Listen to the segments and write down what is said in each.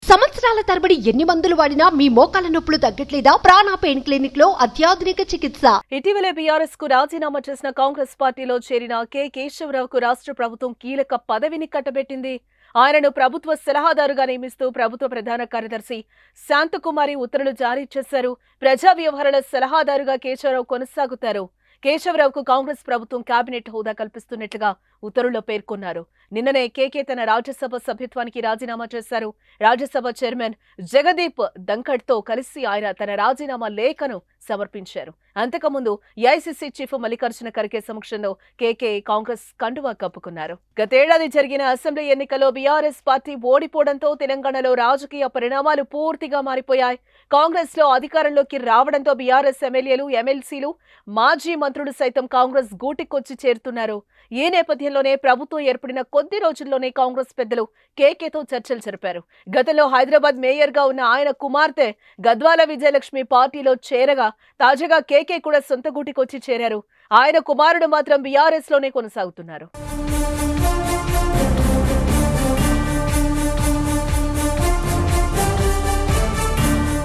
సంవత్సరాల తరబడి ఎన్ని మందులు వాడినా మీ మోకాల నొప్పులు తగ్గట్లేదా ప్రాణ పెయిన్ క్లినిక్ లో అత్యాధునిక చికిత్స ఇటీవలే బీఆర్ఎస్ కు రాజీనామా చేసిన కాంగ్రెస్ పార్టీలో చేరిన కె కేశవరావుకు రాష్ట్ర ప్రభుత్వం కీలక పదవిని కట్టబెట్టింది ఆయనను ప్రభుత్వ సలహాదారుగా నియమిస్తూ ప్రభుత్వ ప్రధాన కార్యదర్శి శాంతకుమారి ఉత్తర్వులు జారీ చేశారు ప్రజా వ్యవహారాల సలహాదారుగా కేశవరావు కొనసాగుతారు కేశవరావుకు కాంగ్రెస్ ప్రభుత్వం కేబినెట్ హోదా కల్పిస్తున్నట్లుగా ఉత్తర్వుల్లో పేర్కొన్నారు నిన్ననే కేకే తన రాజ్యసభ సభ్యత్వానికి రాజీనామా చేశారు రాజ్యసభ చైర్మన్ జగదీప్ ధంకడ్తో కలిసి ఆయన తన రాజీనామా లేఖను సమర్పించారు అంతకుముందు ఏఐసిసి చీఫ్ మల్లికార్జున ఖర్గే సమక్షంలో కేకే కాంగ్రెస్ కండువా కప్పుకున్నారు గతేడాది జరిగిన అసెంబ్లీ ఎన్నికల్లో బీఆర్ఎస్ పార్టీ ఓడిపోవడంతో తెలంగాణలో రాజకీయ పరిణామాలు పూర్తిగా మారిపోయాయి కాంగ్రెస్ లో అధికారంలోకి రావడంతో బీఆర్ఎస్ ఎమ్మెల్యేలు ఎమ్మెల్సీలు మాజీ మంత్రులు సైతం కాంగ్రెస్ గూటికొచ్చి చేరుతున్నారు ఈ నేపథ్యంలోనే ప్రభుత్వం ఏర్పడిన కొద్ది రోజుల్లోనే కాంగ్రెస్ పెద్దలు కేకేతో చర్చలు జరిపారు గతంలో హైదరాబాద్ మేయర్ గా ఉన్న ఆయన కుమార్తె గద్వాల విజయలక్ష్మి పార్టీలో చేరగా తాజాగా కేకే కూడా సొంత గూటికొచ్చి చేరారు ఆయన కుమారుడు మాత్రం బీఆర్ఎస్ లోనే కొనసాగుతున్నారు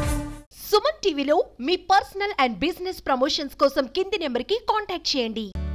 సుమన్ టీవీలో మీ పర్సనల్ అండ్ బిజినెస్ ప్రమోషన్స్ కోసం కింది నెంబర్ కి కాంటాక్ట్ చేయండి